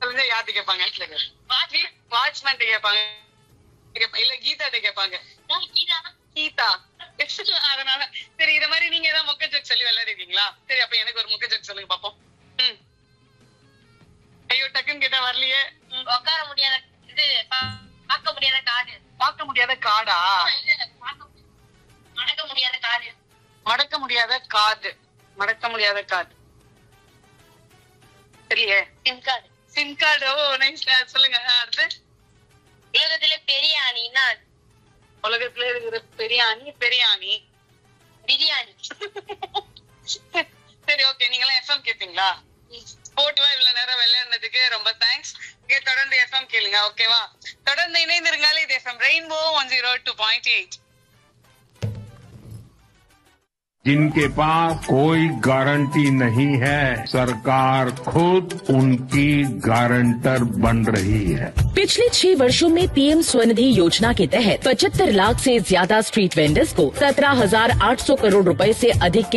தெரிஞ்சா யார்கிட்ட கேட்பாங்க வாட்ச்மேன் கேட்பாங்க கேட்பா- இல்ல கீதாட்ட கேட்பாங்க கீதா அதனால சரி இத மாதிரி நீங்க ஏதாவது மொக்க ஜோக் சொல்லி விளையாடிருக்கீங்களா சரி அப்ப எனக்கு ஒரு மொக்க ஜோக் சொல்லுங்க பாப்போம் ம். ஐயோ டக்குன்னு கேட்டா வரலையே ம். உட்கார முடியாத இது பா- பார்க்க முடியாத காடு பார்க்க முடியாத காடா இல்ல, பார்க்க முடியாது. மடக்க முடியாத காடு மடக்க முடியாத காது மடக்க முடியாத காது சரியே SIM card SIM card oh nice சொல்லுங்க ஆ, அடுத்து உலகத்திலே பெரிய அணின்னா உலகத்துல இருக்கிற பெரியாணி பெரியாணி பிரியாணி சரி ஓகே நீங்க எல்லாம் எஃப்எம் கேப்பீங்களா ஸ்போர்ட்டிவா இவ்வளவு நேரம் விளையாடுனதுக்கு ரொம்ப தேங்க்ஸ் இங்க தொடர்ந்து எஃப்எம் கேளுங்க ஓகேவா தொடர்ந்து இணைந்திருந்தாலே இது F M Rainbow one zero two point eight जिनके पास कोई गारंटी नहीं है सरकार खुद उनकी गारंटर बन रही है पिछले छह वर्षों में पीएम स्वनिधि योजना के तहत पचहत्तर लाख से ज्यादा स्ट्रीट वेंडर्स को सत्रह हजार आठ सौ करोड़ रुपए से अधिक के